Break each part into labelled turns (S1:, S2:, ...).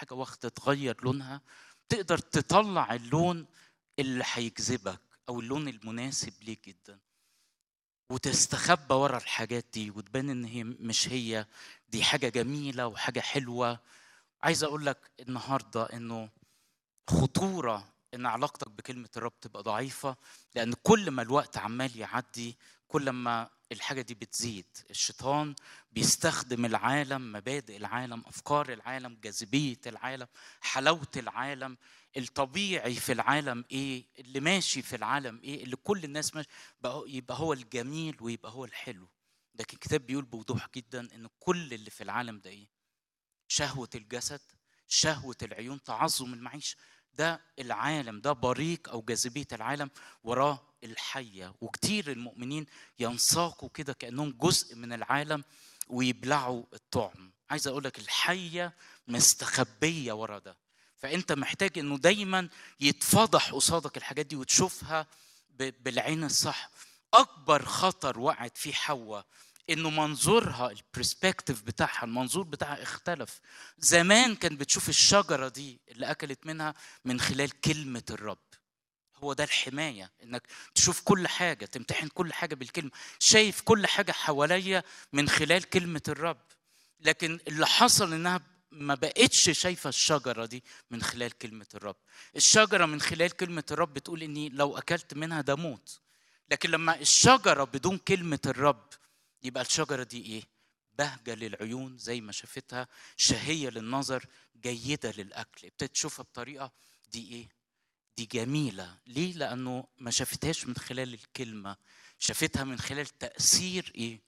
S1: حاجه واخده تغير لونها تقدر تطلع اللون اللي هيجذبك او اللون المناسب ليك جدا وتستخبى ورا الحاجات دي وتبان ان هي مش هي دي حاجه جميله وحاجه حلوه عايز اقول لك النهارده انه خطوره ان علاقتك بكلمه الرب تبقى ضعيفه لان كل ما الوقت عمال يعدي كل ما الحاجه دي بتزيد الشيطان بيستخدم العالم مبادئ العالم افكار العالم جاذبيه العالم حلاوه العالم الطبيعي في العالم ايه اللي ماشي في العالم ايه اللي كل الناس ماشي بقى يبقى هو الجميل ويبقى هو الحلو لكن الكتاب بيقول بوضوح جدا ان كل اللي في العالم ده ايه شهوه الجسد شهوه العيون تعظم المعيشه ده العالم ده بريق او جاذبيه العالم وراه الحيه وكتير المؤمنين ينساقوا كده كانهم جزء من العالم ويبلعوا الطعم عايز اقول لك الحيه مستخبيه ورا ده فانت محتاج انه دايما يتفضح قصادك الحاجات دي وتشوفها بالعين الصح اكبر خطر وقعت فيه حواء انه منظورها البرسبكتيف بتاعها المنظور بتاعها اختلف زمان كان بتشوف الشجره دي اللي اكلت منها من خلال كلمه الرب هو ده الحمايه انك تشوف كل حاجه تمتحن كل حاجه بالكلمه شايف كل حاجه حواليا من خلال كلمه الرب لكن اللي حصل انها ما بقتش شايفه الشجره دي من خلال كلمه الرب الشجره من خلال كلمه الرب بتقول اني لو اكلت منها ده موت لكن لما الشجره بدون كلمه الرب يبقى الشجره دي ايه بهجه للعيون زي ما شافتها شهيه للنظر جيده للاكل ابتدت تشوفها بطريقه دي ايه دي جميله ليه لانه ما شافتهاش من خلال الكلمه شافتها من خلال تاثير ايه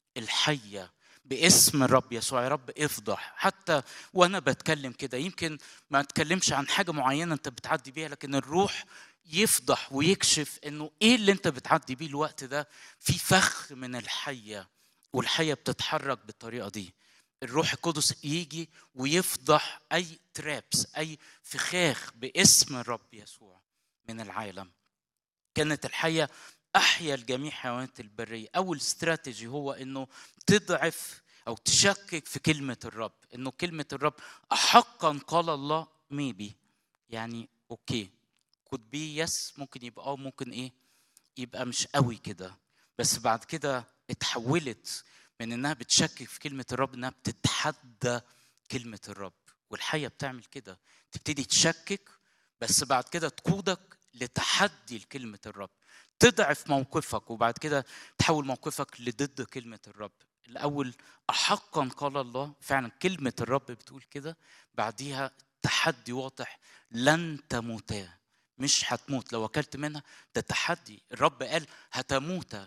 S1: الحيه باسم الرب يسوع يا رب افضح حتى وانا بتكلم كده يمكن ما اتكلمش عن حاجه معينه انت بتعدي بيها لكن الروح يفضح ويكشف انه ايه اللي انت بتعدي بيه الوقت ده في فخ من الحيه والحيه بتتحرك بالطريقه دي الروح القدس يجي ويفضح اي ترابس اي فخاخ باسم الرب يسوع من العالم كانت الحيه احيا الجميع حيوانات البريه اول استراتيجي هو انه تضعف او تشكك في كلمه الرب انه كلمه الرب احقا قال الله ميبي يعني اوكي كود بي يس ممكن يبقى اه ممكن ايه يبقى مش قوي كده بس بعد كده اتحولت من انها بتشكك في كلمه الرب انها بتتحدى كلمه الرب والحيه بتعمل كده تبتدي تشكك بس بعد كده تقودك لتحدي لكلمه الرب تضعف موقفك وبعد كده تحول موقفك لضد كلمه الرب الاول احقا قال الله فعلا كلمه الرب بتقول كده بعديها تحدي واضح لن تموتا مش هتموت لو اكلت منها ده تحدي الرب قال هتموتا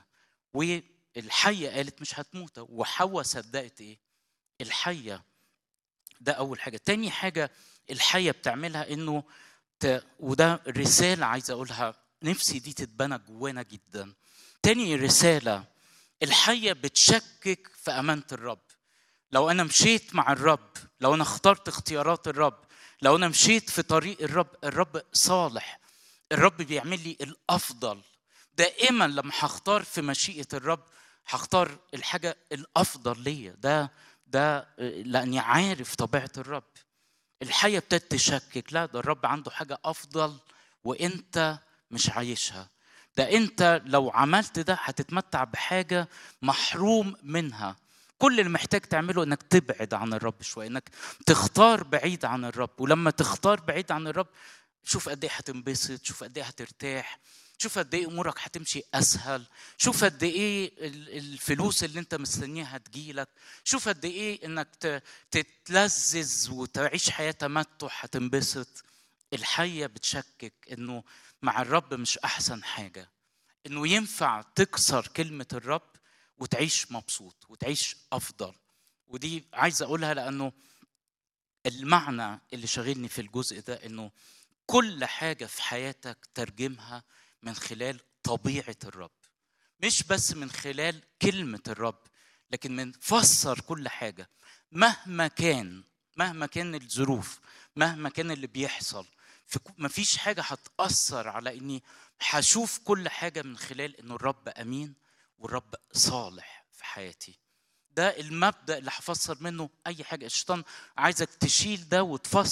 S1: والحيه قالت مش هتموت وحواء صدقت ايه الحيه ده اول حاجه تاني حاجه الحيه بتعملها انه ت... وده رساله عايز اقولها نفسي دي تتبنى جوانا جدا تاني رساله الحيه بتشكك في امانه الرب لو انا مشيت مع الرب لو انا اخترت اختيارات الرب لو انا مشيت في طريق الرب الرب صالح الرب بيعمل لي الافضل دائما لما هختار في مشيئه الرب هختار الحاجه الافضل ليا ده ده لاني عارف طبيعه الرب الحياه ابتدت تشكك لا ده الرب عنده حاجه افضل وانت مش عايشها ده انت لو عملت ده هتتمتع بحاجه محروم منها كل اللي محتاج تعمله انك تبعد عن الرب شويه انك تختار بعيد عن الرب ولما تختار بعيد عن الرب شوف قد ايه هتنبسط شوف قد ايه هترتاح شوف قد ايه امورك هتمشي اسهل شوف قد ايه الفلوس اللي انت مستنيها هتجيلك شوف قد ايه انك تتلذذ وتعيش حياه تمتع هتنبسط الحيه بتشكك انه مع الرب مش احسن حاجه انه ينفع تكسر كلمه الرب وتعيش مبسوط وتعيش افضل ودي عايز اقولها لانه المعنى اللي شاغلني في الجزء ده انه كل حاجه في حياتك ترجمها من خلال طبيعه الرب مش بس من خلال كلمه الرب لكن من فسر كل حاجه مهما كان مهما كان الظروف مهما كان اللي بيحصل مفيش حاجه هتاثر على اني هشوف كل حاجه من خلال انه الرب امين والرب صالح في حياتي ده المبدا اللي هفسر منه اي حاجه الشيطان عايزك تشيل ده وتفسر